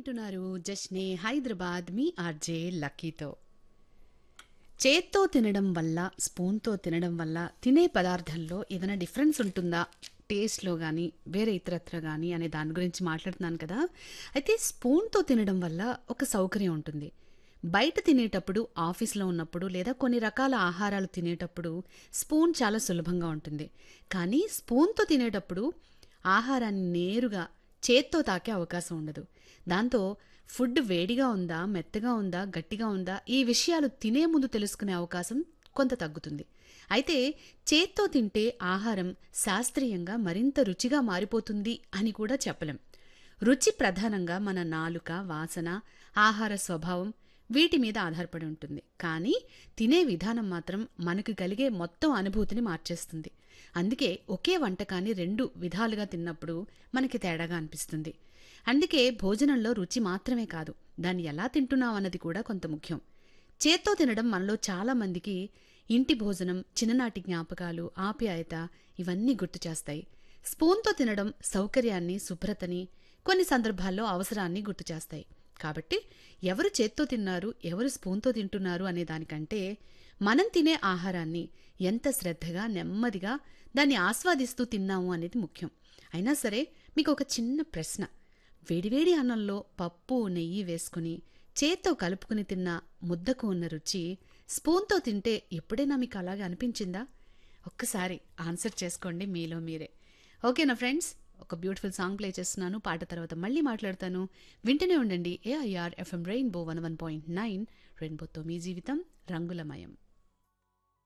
వింటున్నారు జస్నే హైదరాబాద్ మీ ఆర్జే లక్కీతో చేత్తో తినడం వల్ల స్పూన్తో తినడం వల్ల తినే పదార్థంలో ఏదైనా డిఫరెన్స్ ఉంటుందా టేస్ట్లో కానీ వేరే ఇతరత్ర కానీ అనే దాని గురించి మాట్లాడుతున్నాను కదా అయితే స్పూన్తో తినడం వల్ల ఒక సౌకర్యం ఉంటుంది బయట తినేటప్పుడు ఆఫీస్లో ఉన్నప్పుడు లేదా కొన్ని రకాల ఆహారాలు తినేటప్పుడు స్పూన్ చాలా సులభంగా ఉంటుంది కానీ స్పూన్తో తినేటప్పుడు ఆహారాన్ని నేరుగా చేత్తో తాకే అవకాశం ఉండదు దాంతో ఫుడ్ వేడిగా ఉందా మెత్తగా ఉందా గట్టిగా ఉందా ఈ విషయాలు తినే ముందు తెలుసుకునే అవకాశం కొంత తగ్గుతుంది అయితే చేత్తో తింటే ఆహారం శాస్త్రీయంగా మరింత రుచిగా మారిపోతుంది అని కూడా చెప్పలేం రుచి ప్రధానంగా మన నాలుక వాసన ఆహార స్వభావం వీటి మీద ఆధారపడి ఉంటుంది కానీ తినే విధానం మాత్రం మనకు కలిగే మొత్తం అనుభూతిని మార్చేస్తుంది అందుకే ఒకే వంటకాన్ని రెండు విధాలుగా తిన్నప్పుడు మనకి తేడాగా అనిపిస్తుంది అందుకే భోజనంలో రుచి మాత్రమే కాదు దాన్ని ఎలా తింటున్నాం అన్నది కూడా కొంత ముఖ్యం చేత్తో తినడం మనలో చాలా మందికి ఇంటి భోజనం చిన్ననాటి జ్ఞాపకాలు ఆప్యాయత ఇవన్నీ గుర్తు చేస్తాయి స్పూన్తో తినడం సౌకర్యాన్ని శుభ్రతని కొన్ని సందర్భాల్లో అవసరాన్ని గుర్తు చేస్తాయి కాబట్టి ఎవరు చేత్తో తిన్నారు ఎవరు స్పూన్తో తింటున్నారు అనే దానికంటే మనం తినే ఆహారాన్ని ఎంత శ్రద్ధగా నెమ్మదిగా దాన్ని ఆస్వాదిస్తూ తిన్నాము అనేది ముఖ్యం అయినా సరే మీకు ఒక చిన్న ప్రశ్న వేడివేడి అన్నంలో పప్పు నెయ్యి వేసుకుని చేత్తో కలుపుకుని తిన్న ముద్దకు ఉన్న రుచి స్పూన్తో తింటే ఎప్పుడైనా మీకు అలాగే అనిపించిందా ఒక్కసారి ఆన్సర్ చేసుకోండి మీలో మీరే ఓకేనా ఫ్రెండ్స్ ఒక బ్యూటిఫుల్ సాంగ్ ప్లే చేస్తున్నాను పాట తర్వాత మళ్ళీ మాట్లాడతాను వింటూనే ఉండండి AIR FM rainbow one one point nine రెయిన్బోతో మీ జీవితం రంగులమయం